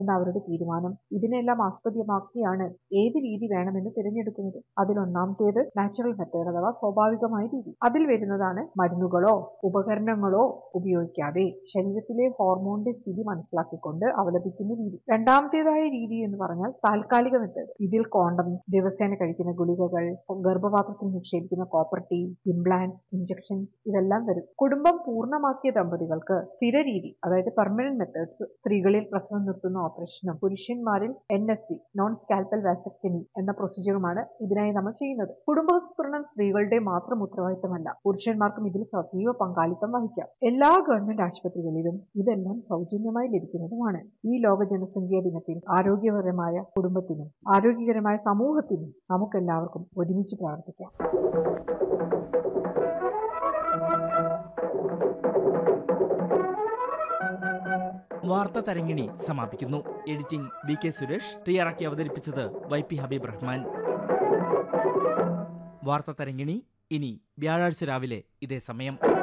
എന്ന അവരുടെ തീരുമാനം ഇതിനെല്ലാം ആസ്പദമാക്കിയാണ് ഏത് രീതി വേണമെന്ന് തിരഞ്ഞെടുക്കുന്നത് അതിലൊന്നാമത്തേത് നാച്ചുറൽ മെത്തേഡ് അഥവാ സ്വാഭാവികമായ രീതി അതിൽ വരുന്നതാണ് മരുന്നുകളോ ഉപകരണങ്ങളോ ഉപയോഗിക്കാതെ ശരീരത്തിലെ ഹോർമോണിന്റെ സ്ഥിതി മനസ്സിലാക്കിക്കൊണ്ട് അവലംബിക്കുന്ന രീതി രണ്ടാമത്തേതായ രീതി എന്ന് പറഞ്ഞാൽ താൽക്കാലിക മെത്തേഡ് ഇതിൽ കോണ്ടംസ് ദിവസേന കഴിക്കുന്ന ഗുളികകൾ ഗർഭപാത്രത്തിൽ നിക്ഷേപിക്കുന്ന കോപ്പർ ടീ ഇംപ്ലാന്റ്സ് ഇഞ്ചക്ഷൻ ഇതെല്ലാം വരും കുടുംബം പൂർണ്ണമാക്കിയ ദമ്പതികൾക്ക് സ്ഥിര രീതി അതായത് പെർമനന്റ് മെത്തേഡ്സ് സ്ത്രീകളിൽ പ്രസവം നിർത്തുന്ന ഓപ്പറേഷനും പുരുഷന്മാരിൽ N S C non scalpel vasectomy എന്ന പ്രൊസീജിയറുമാണ് ഇതിനായി നമ്മൾ ചെയ്യുന്നത് കുടുംബാസൂത്രണം സ്ത്രീകളുടെ മാത്രം ഉത്തരവാദിത്തമല്ല പുരുഷന്മാർക്കും ഇതിൽ സജീവ പങ്കാളിത്തം വഹിക്കാം എല്ലാ ഗവൺമെന്റ് ആശുപത്രികളിലും ഇതെല്ലാം സൗജന്യമായി ലഭിക്കുന്നതുമാണ് ഈ ലോക ജനസംഖ്യാ ദിനത്തിൽ ആരോഗ്യപരമായ കുടുംബത്തിനും ആരോഗ്യകരമായ സമൂഹത്തിനും നമുക്കെല്ലാവർക്കും ഒരുമിച്ച് പ്രാർത്ഥിക്കാം വാർത്ത തരങ്ങിണി സമാപിക്കുന്നു എഡിറ്റിംഗ് ബി കെ സുരേഷ് തയ്യാറാക്കി അവതരിപ്പിച്ചത് വൈ പി ഹബീബ് റഹ്മാൻ വാർത്ത തരങ്ങിണി ഇനി വ്യാഴാഴ്ച രാവിലെ ഇതേ സമയം